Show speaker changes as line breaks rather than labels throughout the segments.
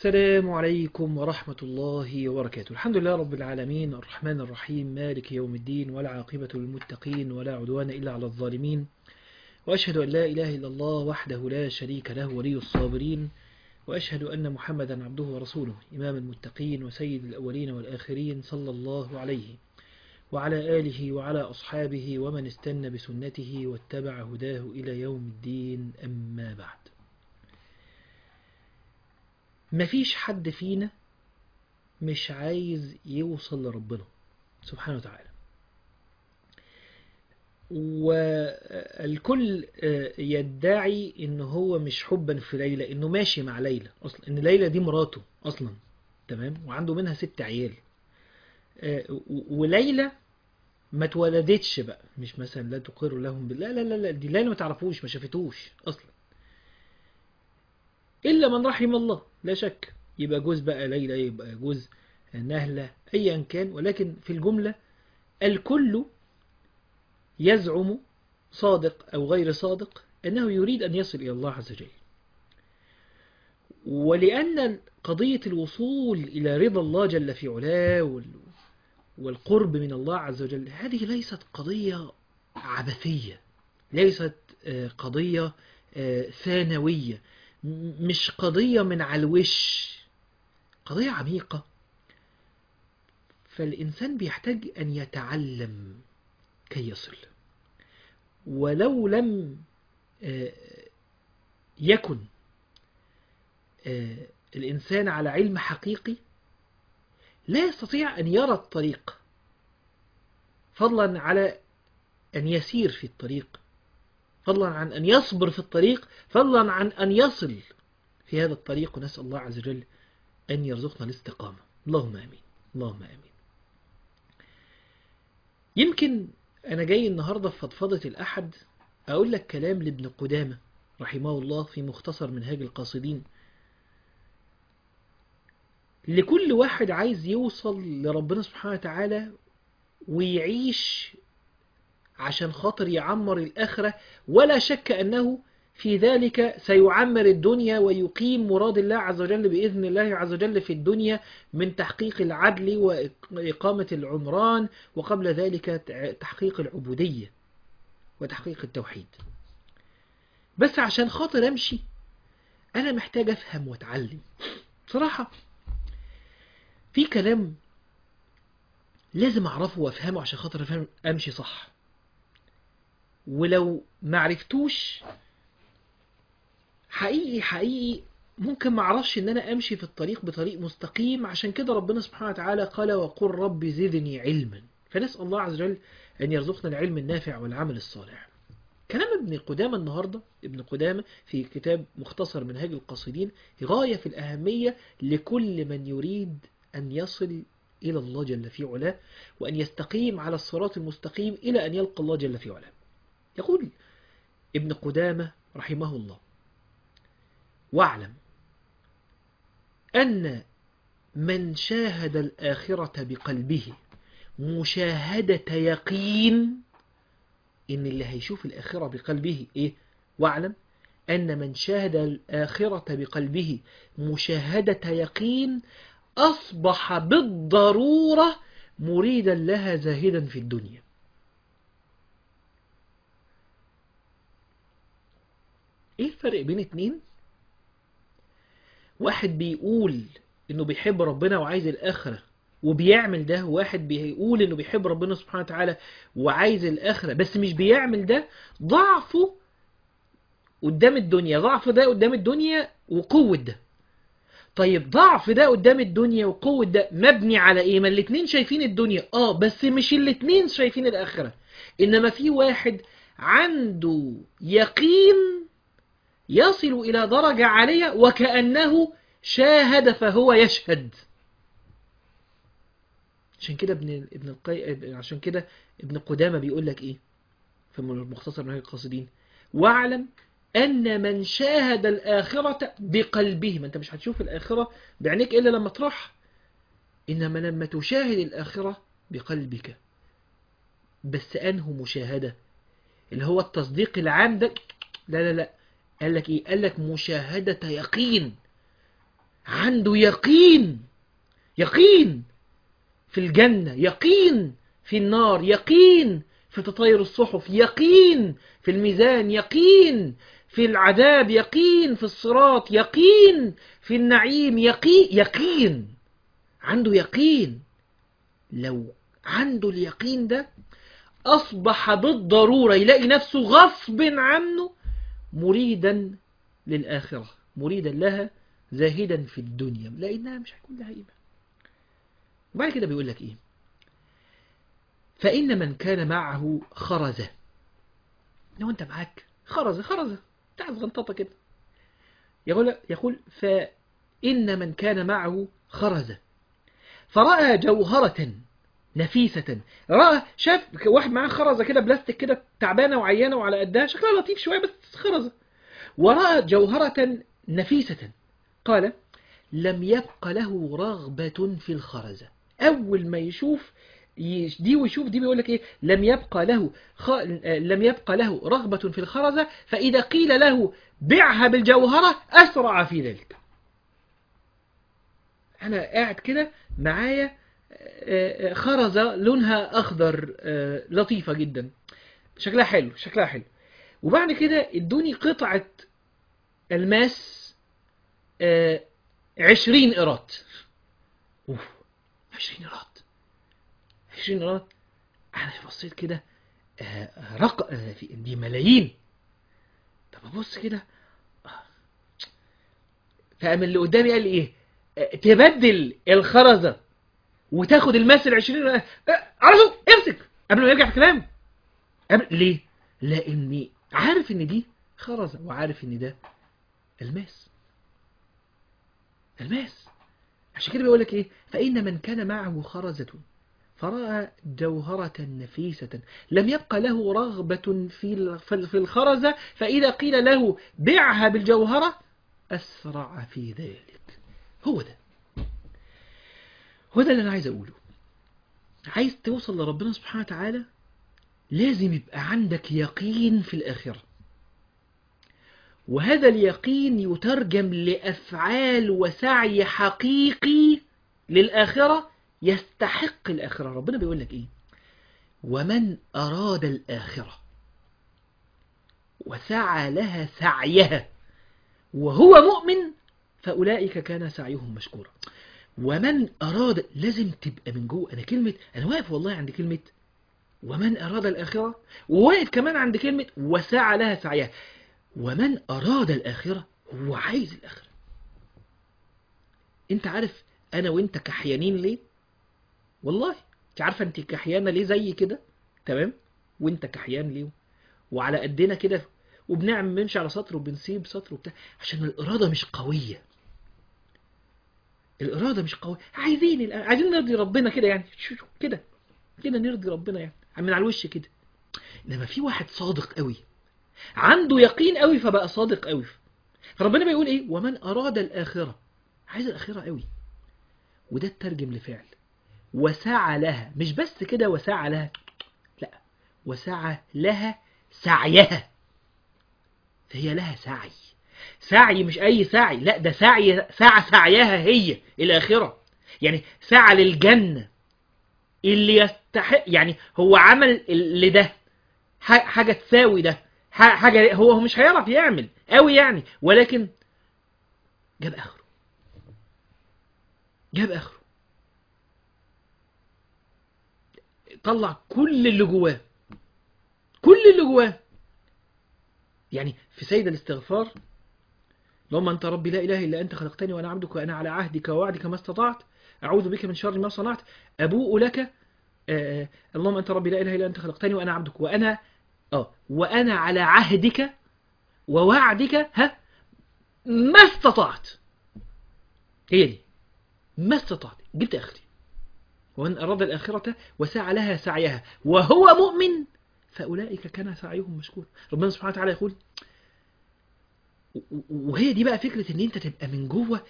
السلام عليكم ورحمة الله وبركاته الحمد لله رب العالمين الرحمن الرحيم مالك يوم الدين والعاقبة للمتقين ولا عدوان إلا على الظالمين وأشهد أن لا إله إلا الله وحده لا شريك له ولي الصابرين وأشهد أن محمدا عبده ورسوله إمام المتقين وسيد الأولين والآخرين صلى الله عليه وعلى آله وعلى أصحابه ومن استنى بسنته واتبع هداه إلى يوم الدين أما بعد مفيش حد فينا مش عايز يوصل لربنا سبحانه وتعالى والكل يدعي ان هو مش حبا في ليلى انه ماشي مع ليلى اصلا ان ليلى دي مراته اصلا تمام وعنده منها ست عيال وليلى ما اتولدتش بقى مش مثلا لا تقر لهم بالله لا لا لا دي ليلى ما تعرفوش ما شافتوش اصلا الا من رحم الله لا شك يبقى جوز بقى ليلى يبقى جوز نهلة ايا كان ولكن في الجملة الكل يزعم صادق او غير صادق انه يريد ان يصل الى الله عز وجل ولأن قضية الوصول إلى رضا الله جل في علاه والقرب من الله عز وجل هذه ليست قضية عبثية ليست قضية ثانوية مش قضية من على الوش قضية عميقة فالإنسان بيحتاج أن يتعلم كي يصل ولو لم يكن الإنسان على علم حقيقي لا يستطيع أن يرى الطريق فضلا على أن يسير في الطريق فضلا عن أن يصبر في الطريق فضلا عن أن يصل في هذا الطريق ونسأل الله عز وجل أن يرزقنا الاستقامة اللهم آمين اللهم آمين يمكن أنا جاي النهاردة في فضفضة الأحد أقول لك كلام لابن قدامة رحمه الله في مختصر منهاج القاصدين لكل واحد عايز يوصل لربنا سبحانه وتعالى ويعيش عشان خاطر يعمر الآخرة ولا شك أنه في ذلك سيعمر الدنيا ويقيم مراد الله عز وجل بإذن الله عز وجل في الدنيا من تحقيق العدل وإقامة العمران وقبل ذلك تحقيق العبودية وتحقيق التوحيد بس عشان خاطر أمشي أنا محتاج أفهم وأتعلم بصراحة في كلام لازم أعرفه وأفهمه عشان خاطر أفهم أمشي صح ولو معرفتوش حقيقي حقيقي ممكن ما اعرفش ان انا امشي في الطريق بطريق مستقيم عشان كده ربنا سبحانه وتعالى قال وقل رب زدني علما فنسأل الله عز وجل ان يرزقنا العلم النافع والعمل الصالح كلام ابن قدامة النهاردة ابن قدامة في كتاب مختصر منهاج القاصدين غاية في الأهمية لكل من يريد أن يصل إلى الله جل في علاه وأن يستقيم على الصراط المستقيم إلى أن يلقى الله جل في علاه يقول ابن قدامة رحمه الله واعلم أن من شاهد الآخرة بقلبه مشاهدة يقين إن اللي هيشوف الآخرة بقلبه إيه واعلم أن من شاهد الآخرة بقلبه مشاهدة يقين أصبح بالضرورة مريدا لها زاهدا في الدنيا ايه الفرق بين اتنين واحد بيقول انه بيحب ربنا وعايز الاخرة وبيعمل ده واحد بيقول انه بيحب ربنا سبحانه وتعالى وعايز الاخرة بس مش بيعمل ده ضعفه قدام الدنيا ضعف ده قدام الدنيا وقوة ده طيب ضعف ده قدام الدنيا وقوة ده مبني على ايه ما الاتنين شايفين الدنيا اه بس مش الاتنين شايفين الاخرة انما في واحد عنده يقين يصل إلى درجة عالية وكأنه شاهد فهو يشهد عشان كده ابن ابن القي... عشان كده ابن قدامة بيقول لك ايه في المختصر منهج القاصدين واعلم أن من شاهد الآخرة بقلبه ما أنت مش هتشوف الآخرة بعينيك إلا لما تروح إنما لما تشاهد الآخرة بقلبك بس أنه مشاهدة اللي هو التصديق العام ده لا لا لا قال لك ايه قال لك مشاهدة يقين عنده يقين يقين في الجنة يقين في النار يقين في تطير الصحف يقين في الميزان يقين في العذاب يقين في الصراط يقين في النعيم يقين يقين عنده يقين لو عنده اليقين ده أصبح بالضرورة يلاقي نفسه غصب عنه مريدا للآخرة مريدا لها زاهدا في الدنيا لأنها مش هيكون لها قيمة وبعد كده بيقول لك إيه فإن من كان معه خرزة لو أنت معاك خرزة خرزة بتاع صغنططة كده يقول يقول فإن من كان معه خرزة فرأى جوهرة نفيسة رأى شاف واحد معاه خرزة كده بلاستيك كده تعبانة وعيانة وعلى قدها شكلها لطيف شوية بس خرزة ورأى جوهرة نفيسة قال لم يبق له رغبة في الخرزة أول ما يشوف دي ويشوف دي بيقول لك ايه لم يبقى له خ... لم يبقى له رغبة في الخرزة فإذا قيل له بيعها بالجوهرة أسرع في ذلك أنا قاعد كده معايا خرزة لونها أخضر لطيفة جدا شكلها حلو شكلها حلو وبعد كده ادوني قطعة الماس عشرين إيرات أوف عشرين إيرات عشرين إيرات أنا بصيت كده رق دي ملايين طب أبص كده فقام اللي قدامي قال لي إيه تبدل الخرزة وتاخد الماس العشرين على طول امسك قبل ما يرجع في كلام قبل ليه لاني عارف ان دي خرزة وعارف ان ده الماس الماس عشان كده بيقول لك ايه فإن من كان معه خرزة فرأى جوهرة نفيسة لم يبق له رغبة في في الخرزة فإذا قيل له بيعها بالجوهرة أسرع في ذلك هو ده هو ده اللي أنا عايز أقوله عايز توصل لربنا سبحانه وتعالى لازم يبقى عندك يقين في الآخرة وهذا اليقين يترجم لأفعال وسعي حقيقي للآخرة يستحق الآخرة ربنا بيقول لك إيه ومن أراد الآخرة وسعى لها سعيها وهو مؤمن فأولئك كان سعيهم مشكورا ومن أراد لازم تبقى من جوه أنا كلمة أنا واقف والله عند كلمة ومن أراد الآخرة وواقف كمان عند كلمة وسعى لها سعيها ومن أراد الآخرة هو عايز الآخرة أنت عارف أنا وأنت كحيانين ليه والله أنت عارفة أنت كحيانة ليه زي كده تمام وأنت كحيان ليه وعلى قدنا كده وبنعمل بنمشي على سطر وبنسيب سطر وبتاع عشان الإرادة مش قوية الإرادة مش قوية عايزين الآن عايزين نرضي ربنا كده يعني شو شو كده كده نرضي ربنا يعني من على الوش كده إنما في واحد صادق قوي عنده يقين قوي فبقى صادق قوي فربنا بيقول إيه ومن أراد الآخرة عايز الآخرة قوي وده الترجم لفعل وسعى لها مش بس كده وسعى لها لا وسعى لها سعيها فهي لها سعي سعي مش أي سعي لا ده سعي سعى سعيها هي الآخرة يعني سعى للجنة اللي يستحق يعني هو عمل لده حاجة تساوي ده حاجة هو مش هيعرف يعمل قوي يعني ولكن جاب آخره جاب آخره طلع كل اللي جواه كل اللي جواه يعني في سيد الاستغفار اللهم أنت ربي لا إله إلا أنت خلقتني وأنا عبدك وأنا على عهدك ووعدك ما استطعت أعوذ بك من شر ما صنعت أبوء لك آه اللهم أنت ربي لا إله إلا أنت خلقتني وأنا عبدك وأنا آه وأنا على عهدك ووعدك ها ما استطعت هي دي ما استطعت جبت آخري ومن أراد الآخرة وسعى لها سعيها وهو مؤمن فأولئك كان سعيهم مشكور ربنا سبحانه وتعالى يقول وهي دي بقى فكرة ان انت تبقى من جوه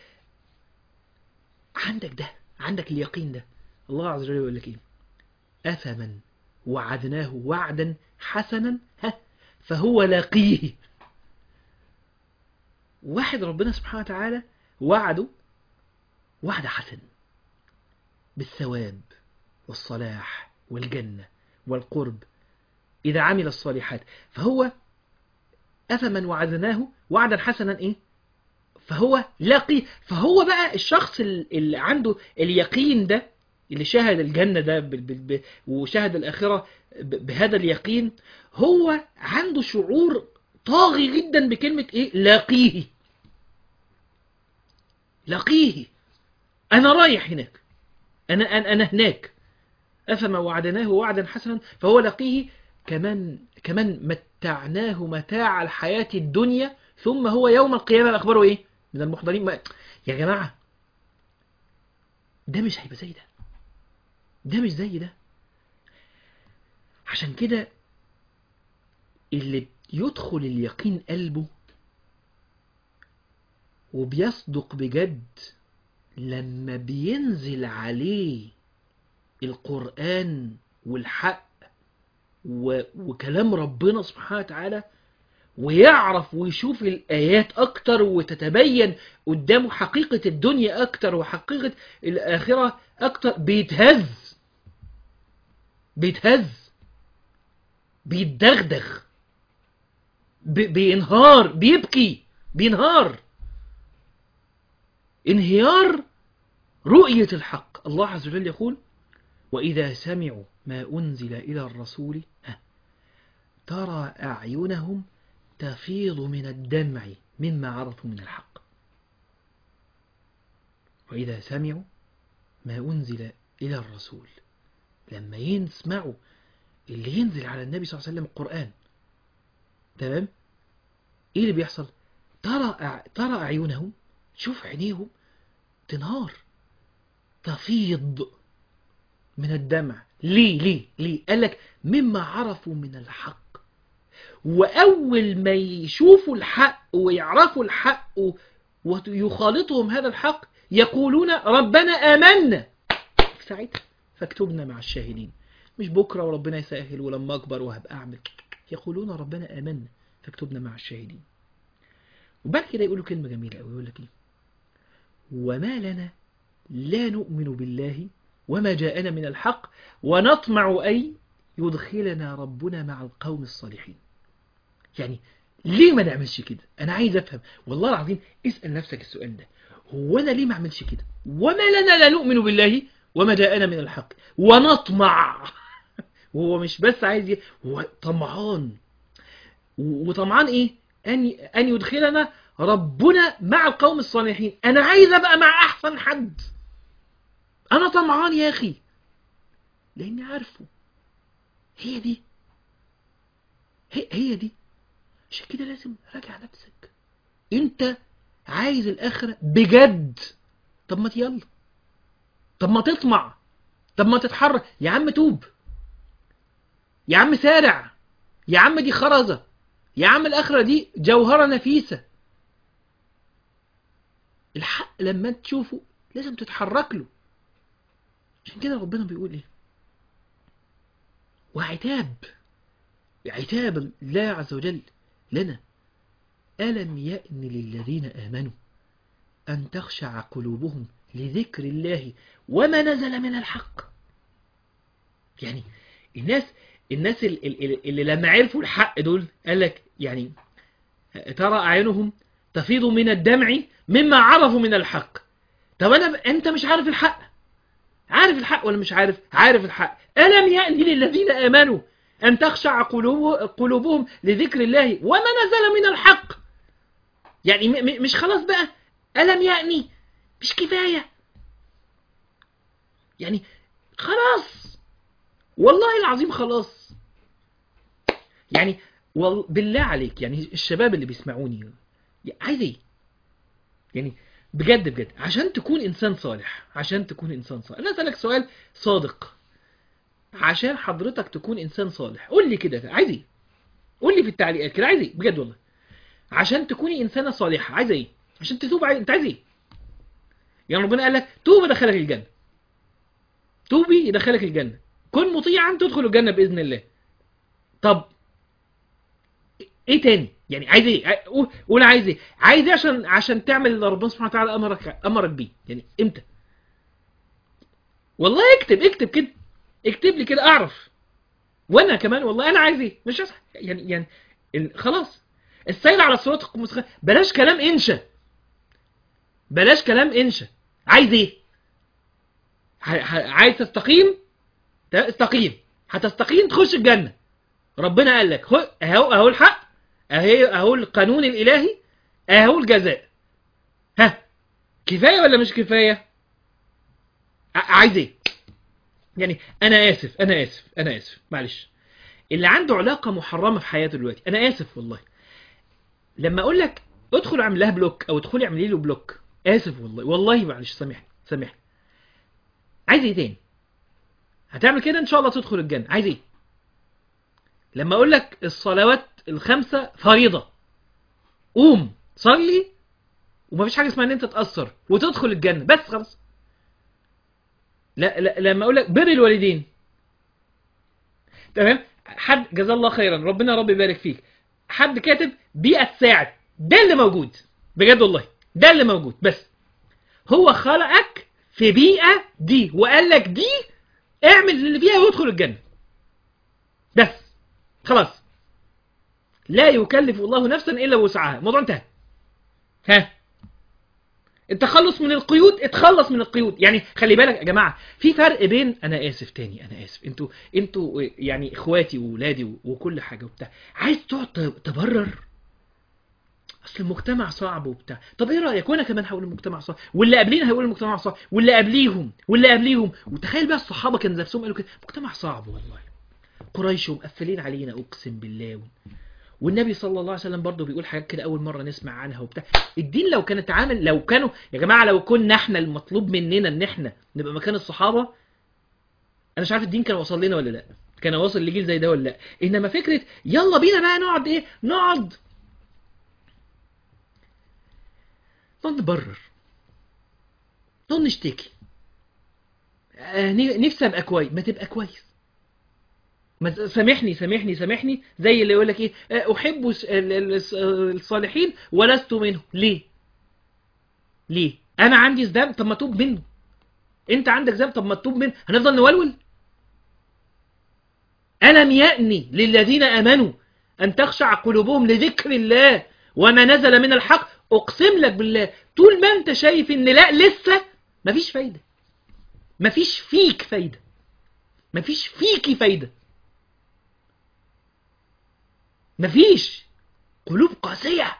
عندك ده عندك اليقين ده الله عز وجل يقول لك ايه أفمن وعدناه وعدا حسنا ها فهو لاقيه واحد ربنا سبحانه وتعالى وعده وعد حسن بالثواب والصلاح والجنة والقرب إذا عمل الصالحات فهو أفمن وعدناه وعدا حسنا إيه فهو لاقي فهو بقى الشخص اللي عنده اليقين ده اللي شاهد الجنة ده بال- بال- ب- وشاهد الآخرة ب- بهذا اليقين هو عنده شعور طاغي جدا بكلمة إيه لاقيه لاقيه أنا رايح هناك أنا أنا أنا هناك أفما وعدناه وعدا حسنا فهو لاقيه كمان كمان متعناه متاع الحياة الدنيا ثم هو يوم القيامة أخباره إيه؟ من المحضرين ما... يا جماعة ده مش هيبقى زي ده ده مش زي ده عشان كده اللي يدخل اليقين قلبه وبيصدق بجد لما بينزل عليه القرآن والحق و... وكلام ربنا سبحانه وتعالى ويعرف ويشوف الآيات أكتر وتتبين قدامه حقيقة الدنيا أكتر وحقيقة الآخرة أكتر بيتهز بيتهز بيتدغدغ بي- بينهار بيبكي بينهار انهيار رؤية الحق الله عز وجل يقول وإذا سمعوا ما أنزل إلى الرسول ها، ترى أعينهم تفيض من الدمع مما عرفوا من الحق وإذا سمعوا ما أنزل إلى الرسول لما يسمعوا اللي ينزل على النبي صلى الله عليه وسلم القرآن تمام إيه اللي بيحصل ترى أع- ترى أعينهم شوف عينيهم تنهار تفيض من الدمع ليه ليه ليه قال لك مما عرفوا من الحق وأول ما يشوفوا الحق ويعرفوا الحق ويخالطهم هذا الحق يقولون ربنا آمنا في ساعتها فاكتبنا مع الشاهدين مش بكرة وربنا يسهل ولما أكبر وهبقى أعمل يقولون ربنا آمنا فاكتبنا مع الشاهدين وبعد كده يقولوا كلمة جميلة أوي يقول لك إيه وما لنا لا نؤمن بالله وما جاءنا من الحق ونطمع أن يدخلنا ربنا مع القوم الصالحين يعني ليه ما نعملش كده انا عايز افهم والله العظيم اسال نفسك السؤال ده هو انا ليه ما اعملش كده وما لنا لا نؤمن بالله وما جاءنا من الحق ونطمع وهو مش بس عايز ي... هو طمعان و- وطمعان ايه ان ان يدخلنا ربنا مع القوم الصالحين انا عايز ابقى مع احسن حد انا طمعان يا اخي لاني عارفه هي دي هي, هي دي عشان كده لازم راجع نفسك انت عايز الاخرة بجد طب ما يلا طب ما تطمع طب ما تتحرك يا عم توب يا عم سارع يا عم دي خرزة يا عم الاخرة دي جوهرة نفيسة الحق لما تشوفه لازم تتحرك له عشان كده ربنا بيقول ايه وعتاب عتاب الله عز وجل لنا ألم يأن للذين آمنوا أن تخشع قلوبهم لذكر الله وما نزل من الحق يعني الناس الناس ال- ال- ال- اللي لما عرفوا الحق دول قال لك يعني ترى أعينهم تفيض من الدمع مما عرفوا من الحق طب أنا أنت مش عارف الحق عارف الحق ولا مش عارف عارف الحق ألم يأن للذين آمنوا أن تخشع قلوب قلوبهم لذكر الله وما نزل من الحق يعني م- م- مش خلاص بقى ألم يأني مش كفاية يعني خلاص والله العظيم خلاص يعني وال... بالله عليك يعني الشباب اللي بيسمعوني عايز ايه يعني بجد بجد عشان تكون انسان صالح عشان تكون انسان صالح انا اسالك سؤال صادق عشان حضرتك تكون انسان صالح قول لي كده عايز ايه قول لي في التعليقات كده عايز ايه بجد والله عشان تكوني انسانه صالحه عايز ايه عشان تتوب عايز... انت عايز ايه يعني ربنا قال لك توب يدخلك الجنه توبي يدخلك الجنه كن مطيعا تدخل الجنه باذن الله طب ايه تاني يعني عايز ايه عاي- قول- قول عايز ايه عايز ايه عشان عشان تعمل اللي ربنا سبحانه وتعالى امرك امرك بيه يعني امتى والله اكتب اكتب كده اكتب لي كده اعرف وانا كمان والله انا عايز ايه مش أصح. يعني يعني ال- خلاص السير على الصراط المستقيم بلاش كلام انشا بلاش كلام انشا عايز ايه ح- ح- عايز تستقيم ت- استقيم هتستقيم تخش الجنه ربنا قال لك خ- اهو اهو الحق اهي اهو القانون الالهي اهو الجزاء ها كفايه ولا مش كفايه ع- عايز ايه يعني انا اسف انا اسف انا اسف معلش اللي عنده علاقه محرمه في حياته دلوقتي انا اسف والله لما اقول لك ادخل اعمل لها بلوك او ادخلي اعملي له بلوك اسف والله والله معلش سامحني سامحني عايز ايه تاني هتعمل كده ان شاء الله تدخل الجنه عايز ايه لما اقول لك الصلوات الخمسه فريضه قوم صلي ومفيش حاجه اسمها ان انت تاثر وتدخل الجنه بس خلاص لا, لا لما اقول لك بر الوالدين تمام حد جزاه الله خيرا ربنا رب يبارك فيك حد كاتب بيئه تساعد ده اللي موجود بجد والله ده اللي موجود بس هو خلقك في بيئه دي وقال لك دي اعمل اللي فيها وادخل الجنه بس خلاص لا يكلف الله نفسا الا وسعها الموضوع انتهى ها التخلص من القيود اتخلص من القيود يعني خلي بالك يا جماعه في فرق بين انا اسف تاني انا اسف انتوا انتوا يعني اخواتي واولادي و- وكل حاجه وبتاع عايز تقعد ت- تبرر اصل المجتمع صعب وبتاع طب ايه رايك وانا كمان هقول المجتمع صعب واللي قبلينا هيقول المجتمع صعب واللي قبليهم واللي قبليهم وتخيل بقى الصحابه كان نفسهم قالوا كده مجتمع صعب والله قريش ومقفلين علينا اقسم بالله والنبي صلى الله عليه وسلم برضه بيقول حاجات كده اول مره نسمع عنها وبتاع الدين لو كان اتعامل لو كانوا يا جماعه لو كنا احنا المطلوب مننا ان احنا نبقى مكان الصحابه انا مش عارف الدين كان وصل لنا ولا لا كان واصل لجيل زي ده ولا لا انما فكره يلا بينا بقى نقعد ايه نقعد نقعد نبرر نقعد نشتكي آه، نفسي ابقى كويس ما تبقى كويس ما ت- سامحني سامحني سامحني زي اللي يقول لك ايه آه، احب الس- ال- ال- الصالحين ولست منهم ليه ليه انا عندي ذنب طب ما توب منه انت عندك ذنب طب ما تتوب منه هنفضل نولول الم يأني للذين امنوا ان تخشع قلوبهم لذكر الله وما نزل من الحق اقسم لك بالله طول ما انت شايف ان لا لسه مفيش فايده مفيش فيك فايده مفيش فيكي فايده مفيش قلوب قاسية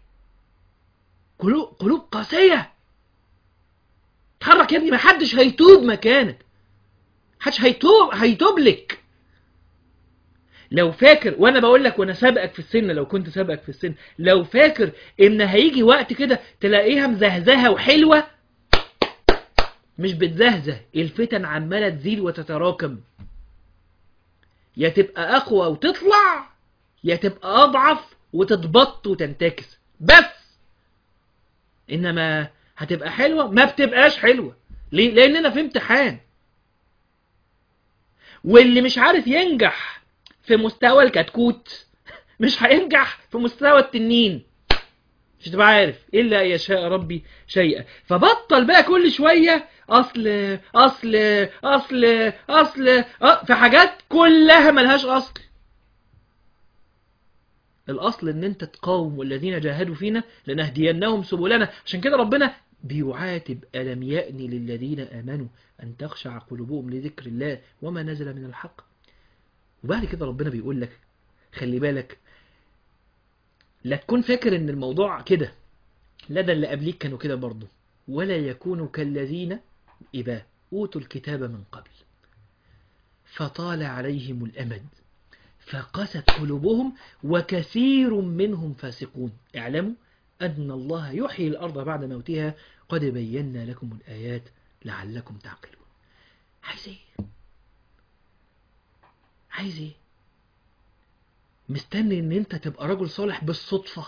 قلوب, قلوب قاسية اتحرك يا ابني محدش هيتوب مكانك محدش هيتوب هيتوب لك لو فاكر وانا بقول لك وانا سابقك في السن لو كنت سابقك في السن لو فاكر ان هيجي وقت كده تلاقيها مزهزهه وحلوه مش بتزهزه الفتن عماله تزيد وتتراكم يا تبقى اقوى وتطلع يا تبقى اضعف وتتبط وتنتكس بس انما هتبقى حلوه ما بتبقاش حلوه ليه لاننا في امتحان واللي مش عارف ينجح في مستوى الكتكوت مش هينجح في مستوى التنين مش تبقى عارف الا ان يشاء ربي شيئا فبطل بقى كل شويه اصل اصل اصل اصل أه في حاجات كلها ملهاش اصل الاصل ان انت تقاوم والذين جاهدوا فينا لنهدينهم سبلنا عشان كده ربنا بيعاتب الم يأن للذين امنوا ان تخشع قلوبهم لذكر الله وما نزل من الحق وبعد كده ربنا بيقول لك خلي بالك لا تكون فاكر ان الموضوع كده لا ده اللي قبليك كانوا كده برضه ولا يكونوا كالذين إذا أوتوا الكتاب من قبل فطال عليهم الأمد فقست قلوبهم وكثير منهم فاسقون اعلموا أن الله يحيي الأرض بعد موتها قد بينا لكم الآيات لعلكم تعقلون عايز ايه عايز ايه مستني ان انت تبقى رجل صالح بالصدفة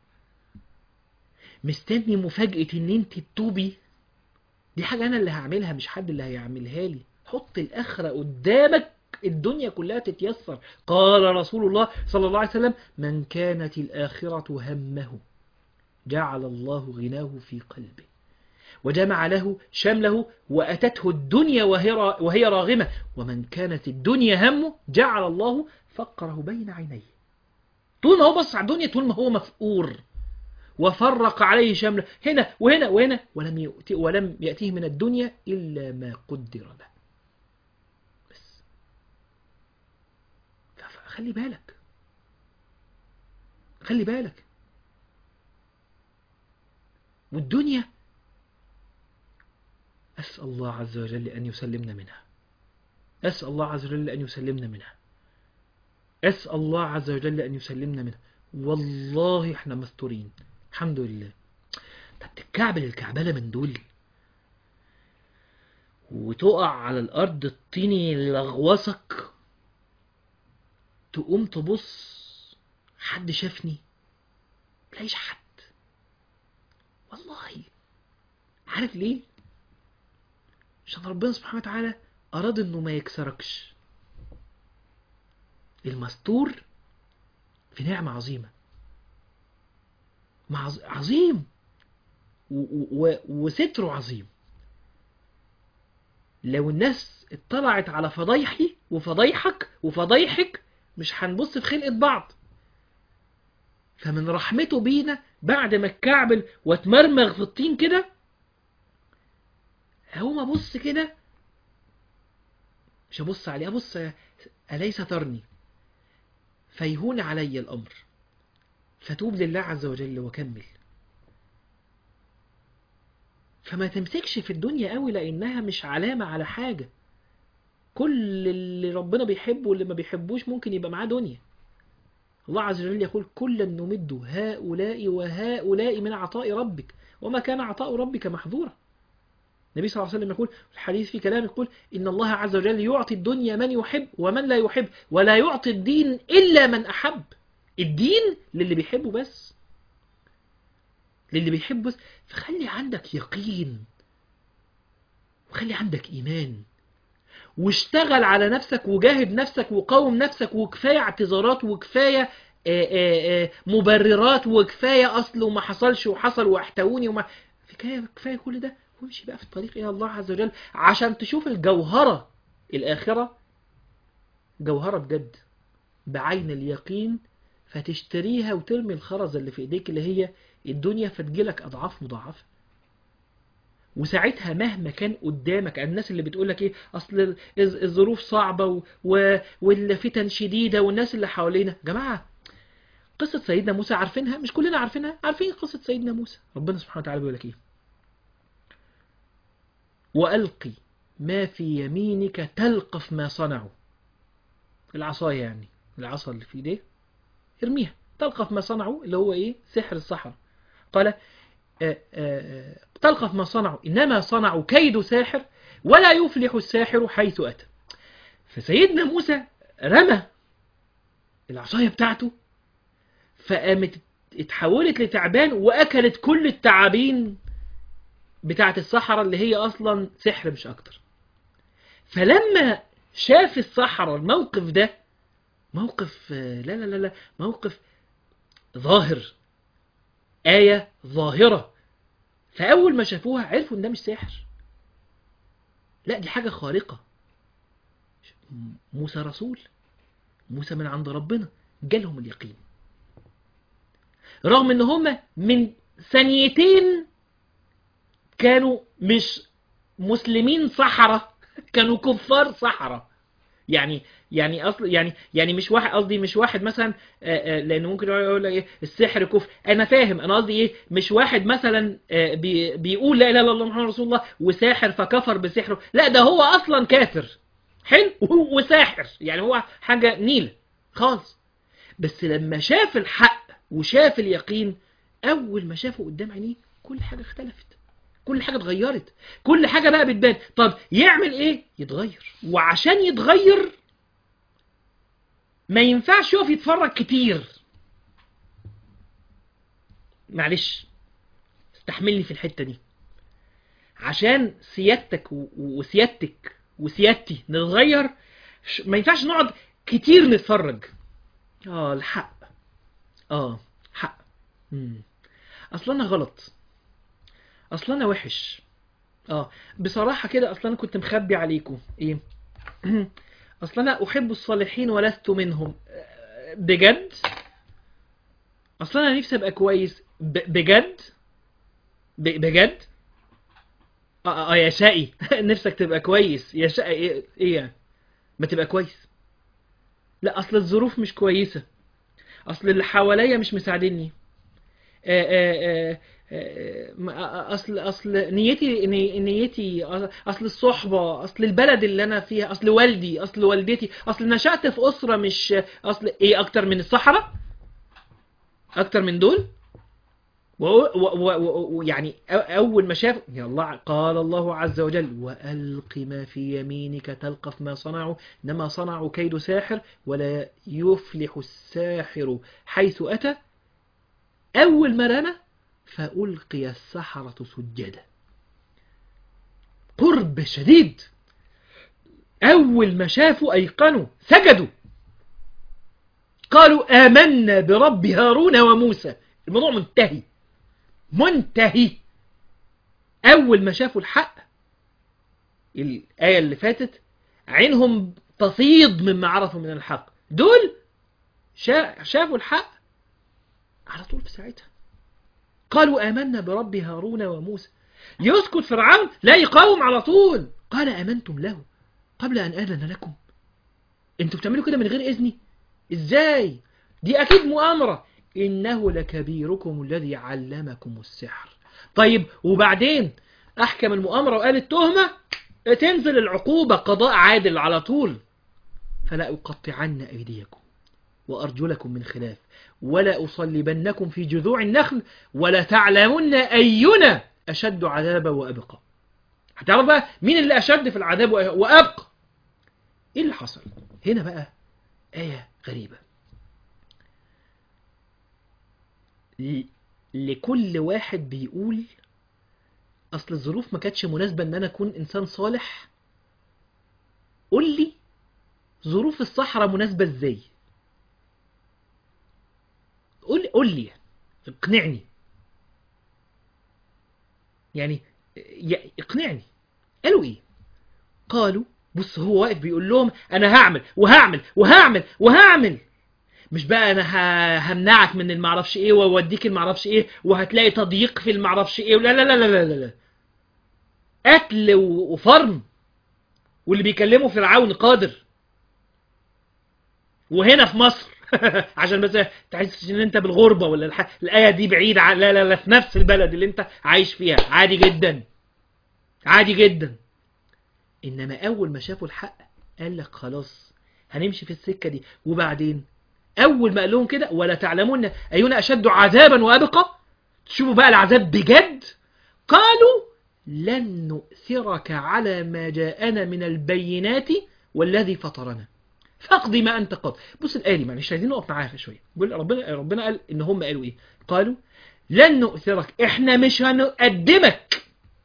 مستني مفاجأة ان انت تتوبي دي حاجة انا اللي هعملها مش حد اللي هيعملها لي حط الاخرة قدامك لك الدنيا كلها تتيسر قال رسول الله صلى الله عليه وسلم من كانت الآخرة همه جعل الله غناه في قلبه وجمع له شمله وأتته الدنيا وهي را- وهي راغمة ومن كانت الدنيا همه جعل الله فقره بين عينيه طول ما هو بص على الدنيا طول ما هو مفقور وفرق عليه شمله هنا وهنا وهنا ولم يؤتي ولم يأتيه من الدنيا إلا ما قدر له بس ف- خلي بالك خلي بالك والدنيا أسأل الله عز وجل أن يسلمنا منها أسأل الله عز وجل أن يسلمنا منها أسأل الله عز وجل أن يسلمنا منها والله احنا مستورين الحمد لله طب تتكعبل الكعبلة من دول وتقع على الأرض الطيني يلغوصك تقوم تبص حد شافني تلاقيش حد والله عارف ليه عشان ربنا سبحانه وتعالى أراد إنه ما يكسركش المستور في نعمة عظيمة مع عظيم و- و- وستره عظيم لو الناس اطلعت على فضايحي وفضايحك وفضايحك مش هنبص في خلقة بعض فمن رحمته بينا بعد ما اتكعبل واتمرمغ في الطين كده هقوم ابص كده مش ابص عليه ابص اليس ترني فيهون علي الامر فتوب لله عز وجل وكمل فما تمسكش في الدنيا قوي لانها مش علامة على حاجة كل اللي ربنا بيحبه واللي ما بيحبوش ممكن يبقى معاه دنيا الله عز وجل يقول كلا نمد هؤلاء وهؤلاء من عطاء ربك وما كان عطاء ربك محظورا النبي صلى الله عليه وسلم يقول في الحديث في كلام يقول إن الله عز وجل يعطي الدنيا من يحب ومن لا يحب ولا يعطي الدين إلا من أحب الدين للي بيحبه بس للي بيحبه بس فخلي عندك يقين وخلي عندك إيمان واشتغل على نفسك وجاهد نفسك وقاوم نفسك وكفاية اعتذارات وكفاية آه، آه، آه، مبررات وكفاية أصل وما حصلش وحصل واحتووني وما كفاية كفاية كل ده وامشي بقى في الطريق إلى الله عز وجل عشان تشوف الجوهرة الآخرة جوهرة بجد بعين اليقين فتشتريها وترمي الخرز اللي في ايديك اللي هي الدنيا فتجيلك أضعاف مضاعفة وساعتها مهما كان قدامك الناس اللي بتقولك ايه اصل الز- الظروف صعبة و... و... والفتن شديدة والناس اللي حوالينا جماعة قصة سيدنا موسى عارفينها مش كلنا عارفينها عارفين قصة سيدنا موسى ربنا سبحانه وتعالى بيقول لك ايه وألقي ما في يمينك تلقف ما صنعوا العصاية يعني العصا اللي في ايديه ارميها تلقف ما صنعوا اللي هو ايه سحر السحر قال آه، آه، تلقف ما صنعوا إنما صنعوا كيد ساحر ولا يفلح الساحر حيث أتى فسيدنا موسى رمى العصاية بتاعته فقامت اتحولت لتعبان وأكلت كل التعابين بتاعت الصحراء اللي هي أصلا سحر مش أكتر فلما شاف الصحراء الموقف ده موقف آه، لا لا لا لا موقف ظاهر آية ظاهرة فأول ما شافوها عرفوا إن ده مش سحر لا دي حاجة خارقة موسى رسول موسى من عند ربنا جالهم اليقين رغم ان هم من ثانيتين كانوا مش مسلمين صحراء كانوا كفار صحراء يعني يعني اصل يعني يعني مش واحد قصدي مش واحد مثلا آه، آه، لان ممكن يقول لك ايه السحر كفر انا فاهم انا قصدي ايه مش واحد مثلا آه، بي بيقول لا اله الا الله محمد رسول الله وساحر فكفر بسحره لا ده هو اصلا كافر حلو وساحر يعني هو حاجه نيله خالص بس لما شاف الحق وشاف اليقين اول ما شافه قدام عينيه كل حاجه اختلفت كل حاجه اتغيرت كل حاجه بقى بتبان طب يعمل ايه يتغير وعشان يتغير ما ينفعش يقف يتفرج كتير معلش استحملني في الحته دي عشان سيادتك و- وسيادتك وسيادتي نتغير ش- ما ينفعش نقعد كتير نتفرج اه الحق اه حق مم. اصل انا غلط اصل انا وحش اه بصراحة كده اصل انا كنت مخبي عليكم ايه اصل انا احب الصالحين ولست منهم آه، بجد اصل انا نفسي ابقى كويس ب- بجد ب- بجد اه, آه يا شقي نفسك تبقى كويس يا شقي ايه ايه يعني ما تبقى كويس لا اصل الظروف مش كويسة اصل اللي حواليا مش مساعديني آه، آه، آه، آه، ما- اصل اصل نيتي ني- نيتي اصل الصحبه اصل البلد اللي انا فيها اصل والدي اصل والدتي اصل نشأت في اسره مش اصل ايه اكتر من الصحراء اكتر من دول ويعني اول ما شاف يا الله قال الله عز وجل والق ما في يمينك تلقف ما صنعوا انما صنعوا كيد ساحر ولا يفلح الساحر حيث اتى أول ما رمى فألقي السحرة سجدا قرب شديد أول ما شافوا أيقنوا سجدوا قالوا آمنا برب هارون وموسى الموضوع منتهي منتهي أول ما شافوا الحق الآية اللي فاتت عينهم تفيض مما عرفوا من الحق دول شا- شافوا الحق على طول في ساعتها قالوا آمنا برب هارون وموسى يسكت فرعون لا يقاوم على طول قال آمنتم له قبل أن آذن لكم انتوا بتعملوا كده من غير إذني ازاي دي أكيد مؤامرة إنه لكبيركم الذي علمكم السحر طيب وبعدين أحكم المؤامرة وقال التهمة تنزل العقوبة قضاء عادل على طول فلا أقطعن أيديكم وأرجلكم من خلاف ولا أصلبنكم في جذوع النخل ولا تعلمن أينا أشد عذابا وأبقى هتعرف بقى مين اللي أشد في العذاب وأ- وأبقى إيه اللي حصل هنا بقى آية غريبة ل- لكل واحد بيقول أصل الظروف ما كانتش مناسبة إن أنا أكون إنسان صالح قول لي ظروف الصحراء مناسبة إزاي قول قول لي اقنعني يعني ي- اقنعني قالوا ايه قالوا بص هو واقف بيقول لهم انا هعمل وهعمل وهعمل وهعمل مش بقى انا ه- همنعك من المعرفش ايه واوديك المعرفش ايه وهتلاقي تضييق في المعرفش ايه لا لا لا لا لا لا قتل و- وفرم واللي بيكلمه فرعون قادر وهنا في مصر عشان بس تحس ان انت بالغربه ولا الح... الايه دي بعيده عن... لا لا لا في نفس البلد اللي انت عايش فيها عادي جدا عادي جدا انما اول ما شافوا الحق قال لك خلاص هنمشي في السكه دي وبعدين اول ما قال لهم كده ولا تعلمون اينا اشد عذابا وابقى تشوفوا بقى العذاب بجد قالوا لن نؤثرك على ما جاءنا من البينات والذي فطرنا فاقض ما انت قاض بص الايه دي معلش عايزين نقف معاها شويه بيقول ربنا ربنا قال ان هم قالوا ايه قالوا لن نؤثرك احنا مش هنقدمك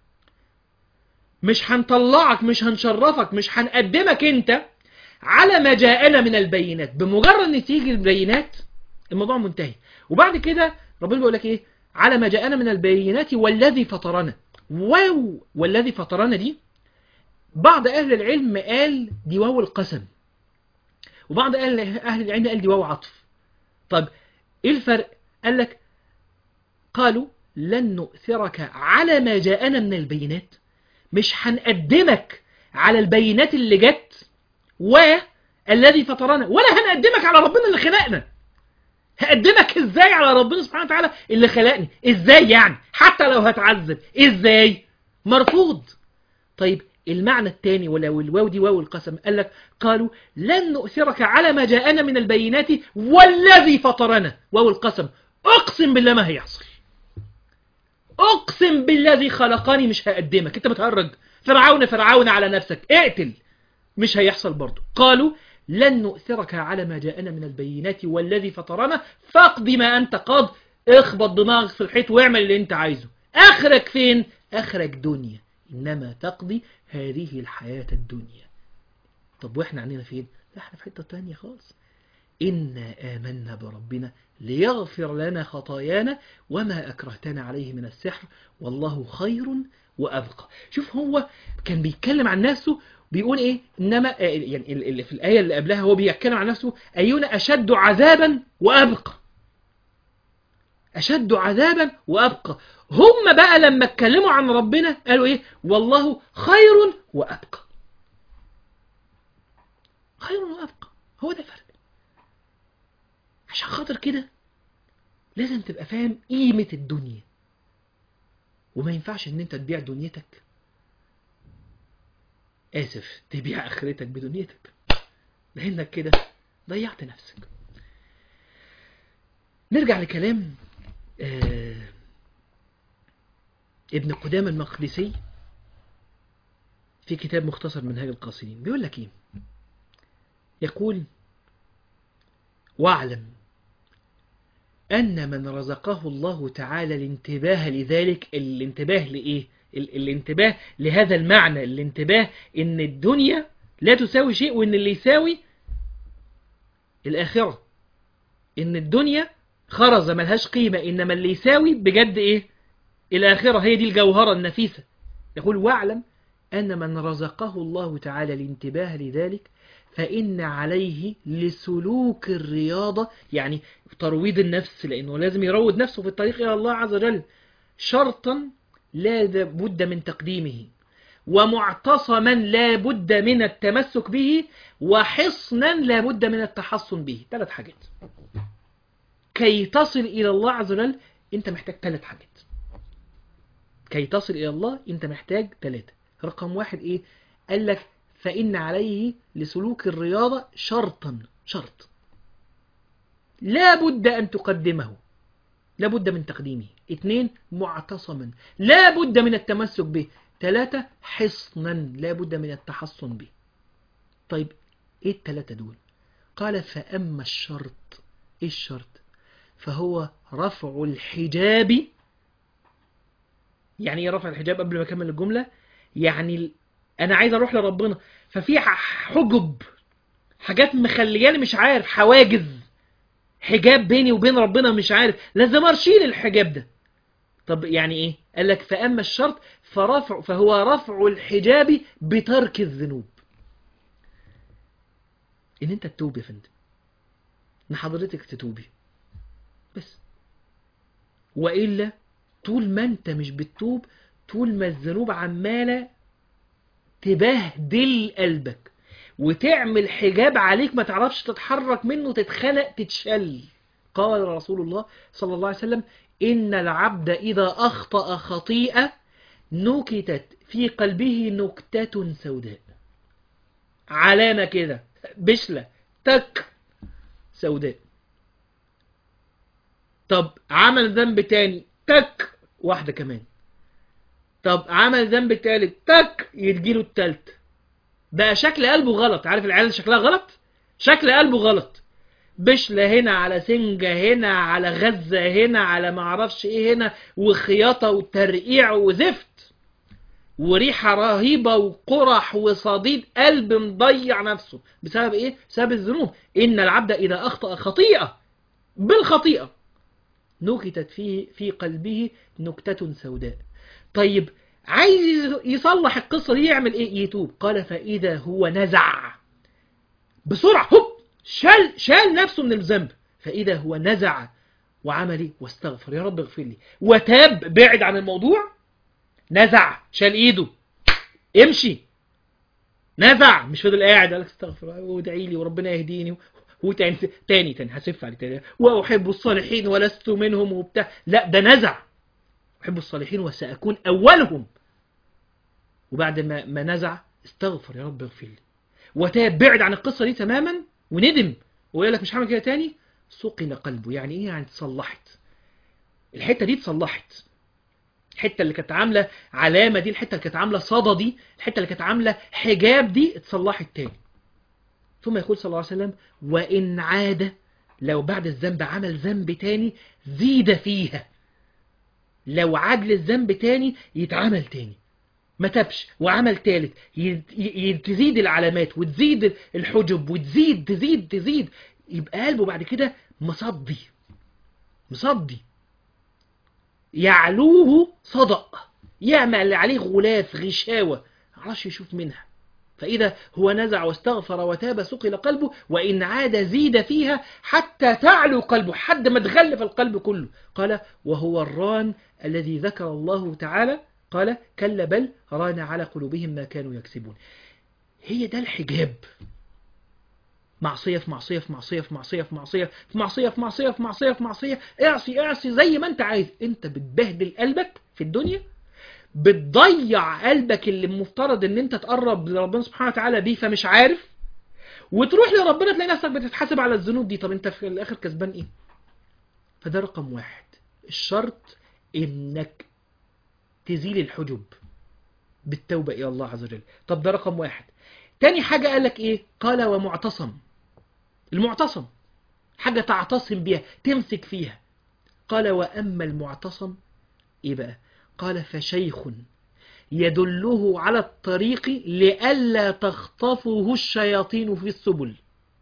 مش هنطلعك مش هنشرفك مش هنقدمك انت على ما جاءنا من البينات بمجرد ان تيجي البينات الموضوع منتهي وبعد كده ربنا بيقول لك ايه على ما جاءنا من البينات والذي فطرنا واو والذي فطرنا دي بعض اهل العلم قال دي واو القسم وبعض اهل اهل العلم قال دي واو عطف طب ايه الفرق قال لك قالوا لن نؤثرك على ما جاءنا من البينات مش هنقدمك على البينات اللي جت والذي فطرنا ولا هنقدمك على ربنا اللي خلقنا هقدمك ازاي على ربنا سبحانه وتعالى اللي خلقني ازاي يعني حتى لو هتعذب ازاي مرفوض طيب المعنى الثاني ولو الواو دي واو القسم قال لك قالوا لن نؤثرك على ما جاءنا من البينات والذي فطرنا واو القسم اقسم بالله ما هيحصل اقسم بالذي خلقني مش هقدمك انت بتهرج فرعون فرعون على نفسك اقتل مش هيحصل برضه قالوا لن نؤثرك على ما جاءنا من البينات والذي فطرنا فاقض ما انت قاض اخبط دماغك في الحيط واعمل اللي انت عايزه اخرك فين اخرك دنيا انما تقضي هذه الحياة الدنيا طب واحنا عندنا فين لا احنا في حته تانية خالص إنا آمنا بربنا ليغفر لنا خطايانا وما أكرهتنا عليه من السحر والله خير وأبقى شوف هو كان بيتكلم عن نفسه بيقول إيه إنما آه، يعني ال- ال- في الآية اللي قبلها هو بيتكلم عن نفسه أينا أشد عذابا وأبقى أشد عذابا وأبقى هم بقى لما اتكلموا عن ربنا قالوا إيه والله خير وأبقى خير وأبقى هو ده الفرق عشان خاطر كده لازم تبقى فاهم قيمة الدنيا وما ينفعش ان انت تبيع دنيتك اسف تبيع اخرتك بدنيتك لانك كده ضيعت نفسك نرجع لكلام آه ابن قدامة المقدسي في كتاب مختصر منهاج القاصدين بيقول لك ايه يقول واعلم أن من رزقه الله تعالى الانتباه لذلك الانتباه لإيه؟ ال- الانتباه لهذا المعنى الانتباه إن الدنيا لا تساوي شيء وإن اللي يساوي الآخرة إن الدنيا خرزة ملهاش قيمة إنما اللي يساوي بجد إيه؟ الآخرة هي دي الجوهرة النفيسة يقول واعلم أن من رزقه الله تعالى الانتباه لذلك فإن عليه لسلوك الرياضة يعني ترويض النفس لأنه لازم يروض نفسه في الطريق إلى الله عز وجل شرطا لا بد من تقديمه ومعتصما لا بد من التمسك به وحصنا لا بد من التحصن به ثلاث حاجات كي تصل إلى الله عز وجل أنت محتاج ثلاث حاجات كي تصل إلى الله أنت محتاج ثلاثة رقم واحد إيه قال لك فإن عليه لسلوك الرياضة شرطا شرط لا بد أن تقدمه لا بد من تقديمه اثنين معتصما لا بد من التمسك به ثلاثة حصنا لا بد من التحصن به طيب ايه الثلاثة دول قال فأما الشرط ايه الشرط فهو رفع الحجاب يعني ايه رفع الحجاب قبل ما اكمل الجملة يعني ال- انا عايز اروح لربنا ففي ح- حجب حاجات مخلياني مش عارف حواجز حجاب بيني وبين ربنا مش عارف لازم اشيل الحجاب ده طب يعني ايه قال لك فاما الشرط فرفع فهو رفع الحجاب بترك الذنوب ان انت تتوب يا فندم ان حضرتك تتوبي بس والا طول ما انت مش بتتوب طول ما الذنوب عماله تبهدل قلبك وتعمل حجاب عليك ما تعرفش تتحرك منه تتخلق تتشل قال رسول الله صلى الله عليه وسلم إن العبد إذا أخطأ خطيئة نكتت في قلبه نكتة سوداء علامة كده بشلة تك سوداء طب عمل ذنب تاني تك واحدة كمان طب عمل ذنب تالت تك يجيله التالت بقى شكل قلبه غلط عارف العيال اللي شكلها غلط شكل قلبه غلط بشلة هنا على سنجة هنا على غزة هنا على معرفش ايه هنا وخياطة وترقيع وزفت وريحة رهيبة وقرح وصديد قلب مضيع نفسه بسبب ايه؟ بسبب الذنوب ان العبد اذا اخطأ خطيئة بالخطيئة نكتت فيه في قلبه نكتة سوداء طيب عايز يصلح القصة دي يعمل ايه يتوب قال فإذا هو نزع بسرعة هوب شال شال نفسه من الذنب فإذا هو نزع وعمل ايه واستغفر يا رب اغفر لي وتاب بعد عن الموضوع نزع شال ايده امشي نزع مش فضل قاعد قال استغفر وادعي لي وربنا يهديني وتاني تاني تاني هسف عليه تاني واحب الصالحين ولست منهم وبتاع لا ده نزع أحب الصالحين وسأكون أولهم وبعد ما ما نزع استغفر يا رب اغفر لي وتاب بعد عن القصة دي تماما وندم ويقول لك مش هعمل كده تاني ثقل قلبه يعني ايه يعني اتصلحت الحتة دي اتصلحت الحتة اللي كانت عاملة علامة دي الحتة اللي كانت عاملة صدى دي الحتة اللي كانت عاملة حجاب دي اتصلحت تاني ثم يقول صلى الله عليه وسلم وإن عاد لو بعد الذنب عمل ذنب تاني زيد فيها لو عاد للذنب تاني يتعمل تاني ما تبش وعمل تالت ي- ي- تزيد العلامات وتزيد الحجب وتزيد تزيد تزيد يبقى قلبه بعد كده مصدي مصدي يعلوه صدأ يعمل عليه غلاف غشاوة معرفش يشوف منها فإذا هو نزع واستغفر وتاب سقل قلبه وإن عاد زيد فيها حتى تعلو قلبه حد ما تغلف القلب كله قال وهو الران الذي ذكر الله تعالى قال كلا بل ران على قلوبهم ما كانوا يكسبون هي ده الحجاب معصية في معصية في معصية في معصية في معصية في معصية في معصية في معصية في معصية اعصي اعصي زي ما انت عايز انت بتبهدل قلبك في الدنيا بتضيع قلبك اللي المفترض ان انت تقرب لربنا سبحانه وتعالى بيه فمش عارف وتروح لربنا تلاقي نفسك بتتحاسب على الذنوب دي طب انت في الاخر كسبان ايه فده رقم واحد الشرط انك تزيل الحجب بالتوبة الى الله عز وجل طب ده رقم واحد تاني حاجة قالك ايه قال ومعتصم المعتصم حاجة تعتصم بيها تمسك فيها قال وأما المعتصم ايه بقى قال فشيخ يدله على الطريق لئلا تخطفه الشياطين في السبل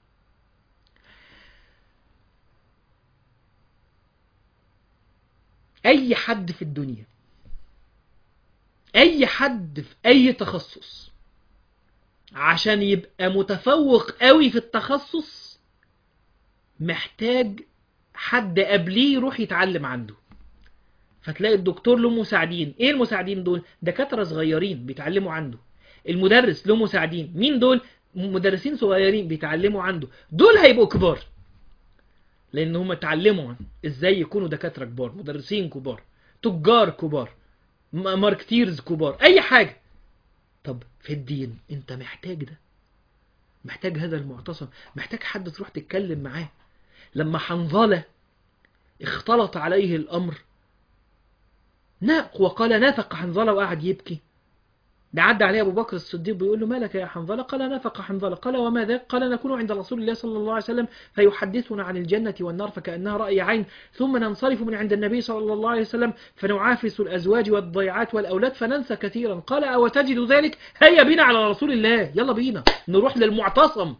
أي حد في الدنيا أي حد في أي تخصص عشان يبقى متفوق قوي في التخصص محتاج حد قبليه يروح يتعلم عنده فتلاقي الدكتور له مساعدين ايه المساعدين دول دكاترة صغيرين بيتعلموا عنده المدرس له مساعدين مين دول مدرسين صغيرين بيتعلموا عنده دول هيبقوا كبار لان هم اتعلموا ازاي يكونوا دكاترة كبار مدرسين كبار تجار كبار م- ماركتيرز كبار اي حاجة طب في الدين انت محتاج ده محتاج هذا المعتصم محتاج حد تروح تتكلم معاه لما حنظلة اختلط عليه الامر ناق وقال نافق حنظلة وقعد يبكي ده عدى عليه أبو بكر الصديق بيقول له مالك يا حنظلة قال نافق حنظلة قال وما ذاك قال نكون عند رسول الله صلى الله عليه وسلم فيحدثنا عن الجنة والنار فكأنها رأي عين ثم ننصرف من عند النبي صلى الله عليه وسلم فنعافس الأزواج والضيعات والأولاد فننسى كثيرا قال أو تجد ذلك هيا بنا على رسول الله يلا بينا نروح للمعتصم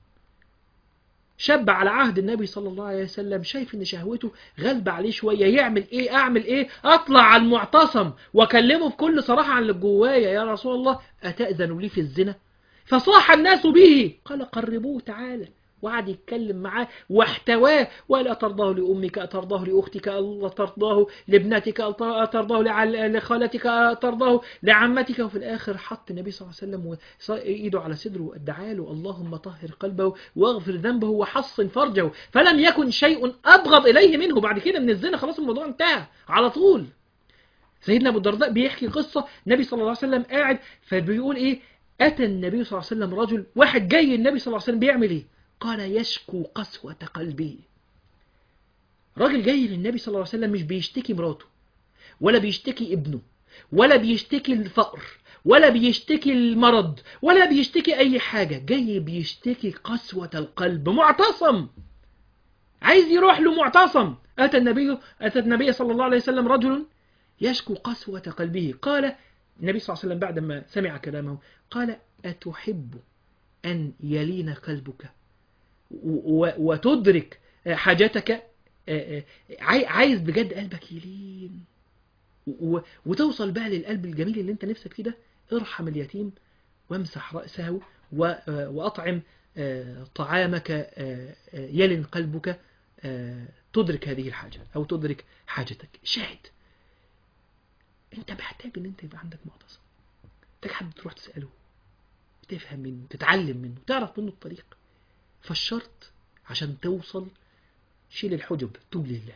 شاب على عهد النبي صلى الله عليه وسلم شايف ان شهوته غالبة عليه شوية يعمل ايه اعمل ايه اطلع على المعتصم واكلمه بكل صراحة عن اللي جوايا يا رسول الله اتأذن لي في الزنا فصاح الناس به قال قربوه تعالى وقعد يتكلم معاه واحتواه ولا ترضاه لأمك أترضاه لأختك ألا ترضاه لابنتك ألا ترضاه لعل- لخالتك ألا ترضاه لعمتك وفي الآخر حط النبي صلى الله عليه وسلم وص- إيده على صدره وادعى له اللهم طهر قلبه واغفر ذنبه وحصن فرجه فلم يكن شيء أبغض إليه منه بعد كده من الزنا خلاص الموضوع انتهى على طول سيدنا أبو الدرداء بيحكي قصة النبي صلى الله عليه وسلم قاعد فبيقول إيه أتى النبي صلى الله عليه وسلم رجل واحد جاي النبي صلى الله عليه وسلم بيعمل إيه قال يشكو قسوة قلبه راجل جاي للنبي صلى الله عليه وسلم مش بيشتكي مراته ولا بيشتكي ابنه ولا بيشتكي الفقر ولا بيشتكي المرض ولا بيشتكي أي حاجة جاي بيشتكي قسوة القلب معتصم عايز يروح له معتصم أتى النبي أتى النبي صلى الله عليه وسلم رجل يشكو قسوة قلبه قال النبي صلى الله عليه وسلم بعد ما سمع كلامه قال أتحب أن يلين قلبك و- و- وتدرك حاجتك عاي- عايز بجد قلبك يلين و- وتوصل بقى للقلب الجميل اللي انت نفسك فيه ده ارحم اليتيم وامسح رأسه و- وأطعم آه، طعامك آه، آه، يلن قلبك آه، تدرك هذه الحاجة أو تدرك حاجتك شاهد انت محتاج ان انت يبقى عندك معتصم محتاج حد تروح تسأله تفهم منه تتعلم منه تعرف منه الطريق فالشرط عشان توصل شيل الحجب توب لله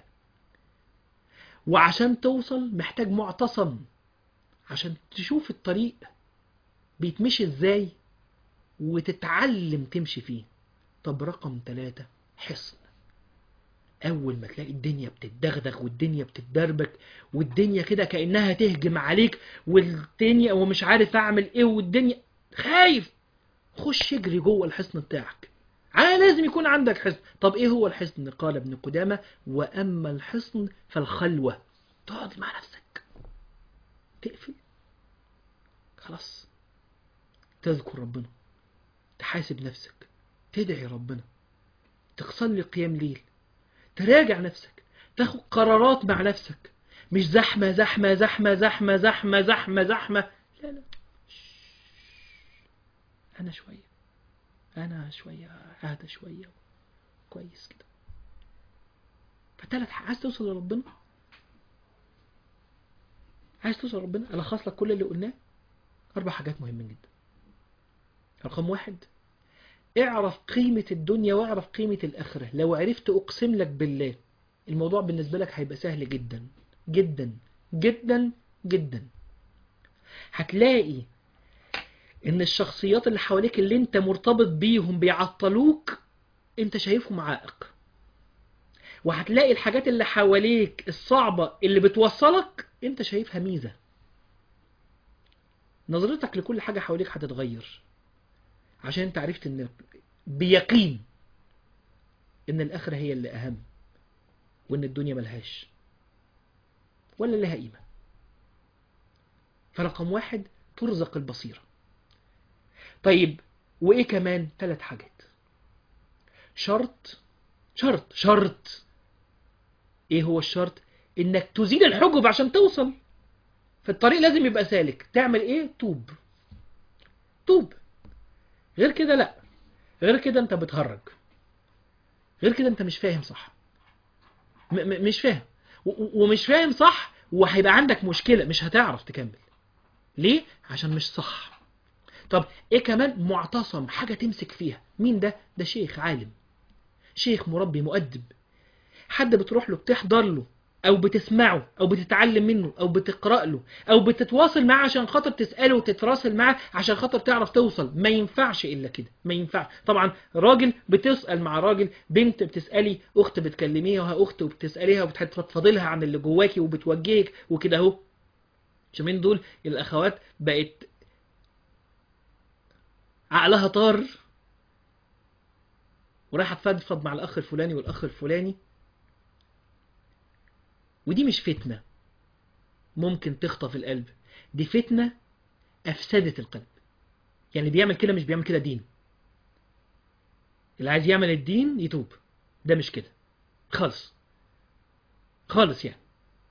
وعشان توصل محتاج معتصم عشان تشوف الطريق بيتمشي ازاي وتتعلم تمشي فيه طب رقم ثلاثة حصن أول ما تلاقي الدنيا بتتدغدغ والدنيا بتتدربك والدنيا كده كأنها تهجم عليك والدنيا ومش عارف أعمل إيه والدنيا خايف خش اجري جوه الحصن بتاعك ع- لازم يكون عندك حصن طب ايه هو الحصن قال ابن قدامة واما الحصن فالخلوة تقعد مع نفسك تقفل خلاص تذكر ربنا تحاسب نفسك تدعي ربنا تصلي قيام ليل تراجع نفسك تاخد قرارات مع نفسك مش زحمة زحمة زحمة زحمة زحمة زحمة زحمة لا لا أنا شوية أنا شوية أهدى شوية كويس كده فتلات عايز توصل لربنا عايز توصل لربنا ألخص لك كل اللي قلناه أربع حاجات مهمة جدا رقم واحد اعرف قيمة الدنيا واعرف قيمة الآخرة لو عرفت أقسم لك بالله الموضوع بالنسبة لك هيبقى سهل جدا جدا جدا جدا هتلاقي ان الشخصيات اللي حواليك اللي انت مرتبط بيهم بيعطلوك انت شايفهم عائق وهتلاقي الحاجات اللي حواليك الصعبة اللي بتوصلك انت شايفها ميزة نظرتك لكل حاجة حواليك هتتغير عشان انت عرفت ان بيقين ان الاخرة هي اللي اهم وان الدنيا ملهاش ولا لها قيمة فرقم واحد ترزق البصيرة طيب وايه كمان ثلاث حاجات شرط شرط شرط ايه هو الشرط انك تزيل الحجب عشان توصل في الطريق لازم يبقى سالك تعمل ايه توب توب غير كده لا غير كده انت بتهرج غير كده انت مش فاهم صح م م مش فاهم ومش فاهم صح وهيبقى عندك مشكلة مش هتعرف تكمل ليه عشان مش صح طب ايه كمان معتصم حاجة تمسك فيها مين ده ده شيخ عالم شيخ مربي مؤدب حد بتروح له بتحضر له او بتسمعه او بتتعلم منه او بتقرأ له او بتتواصل معاه عشان خاطر تسأله وتتراسل معاه عشان خاطر تعرف توصل ما ينفعش الا كده ما ينفع طبعا راجل بتسأل مع راجل بنت بتسألي اخت بتكلميها اخت وبتسأليها وبتفضلها عن اللي جواكي وبتوجهك وكده اهو من دول الاخوات بقت عقلها طار ورايحه تفضفض مع الاخ الفلاني والاخ الفلاني ودي مش فتنة ممكن تخطف القلب دي فتنة أفسدت القلب يعني بيعمل كده مش بيعمل كده دين اللي عايز يعمل الدين يتوب ده مش كده خالص خالص يعني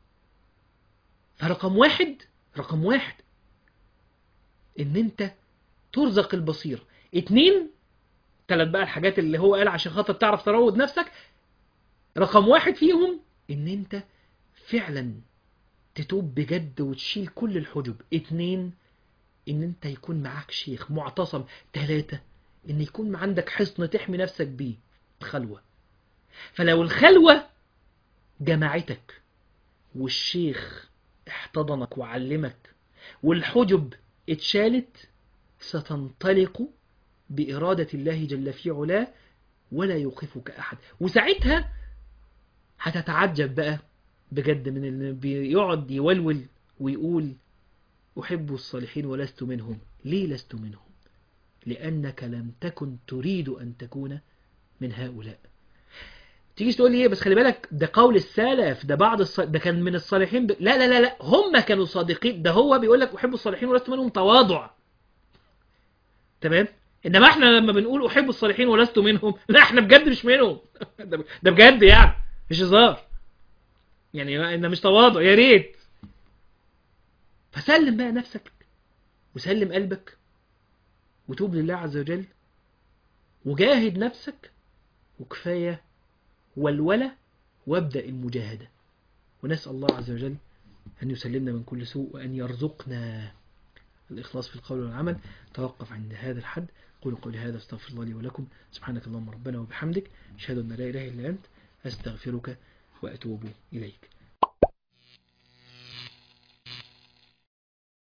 فرقم واحد رقم واحد ان انت ترزق البصيرة اتنين تلات بقى الحاجات اللي هو قال عشان خاطر تعرف تروض نفسك رقم واحد فيهم ان انت فعلا تتوب بجد وتشيل كل الحجب اتنين ان انت يكون معاك شيخ معتصم تلاتة ان يكون عندك حصن تحمي نفسك بيه خلوة فلو الخلوة جمعتك والشيخ احتضنك وعلمك والحجب اتشالت ستنطلق بإرادة الله جل في علاه ولا يوقفك أحد وساعتها هتتعجب بقى بجد من اللي بيقعد يولول ويقول أحب الصالحين ولست منهم ليه لست منهم لأنك لم تكن تريد أن تكون من هؤلاء تيجي تقول لي ايه بس خلي بالك ده قول السلف ده بعض الص... ده كان من الصالحين ب... لا لا لا لا هم كانوا صادقين ده هو بيقول لك احب الصالحين ولست منهم تواضع تمام انما احنا لما بنقول احب الصالحين ولست منهم لا احنا بجد مش منهم ده بجد يعني مش هزار يعني انه مش تواضع يا ريت فسلم بقى نفسك وسلم قلبك وتوب لله عز وجل وجاهد نفسك وكفاية والولة وابدأ المجاهدة ونسأل الله عز وجل أن يسلمنا من كل سوء وأن يرزقنا الإخلاص في القول والعمل توقف عند هذا الحد قولوا قولي هذا استغفر الله لي ولكم سبحانك اللهم ربنا وبحمدك أشهد أن لا إله إلا أنت أستغفرك وأتوب إليك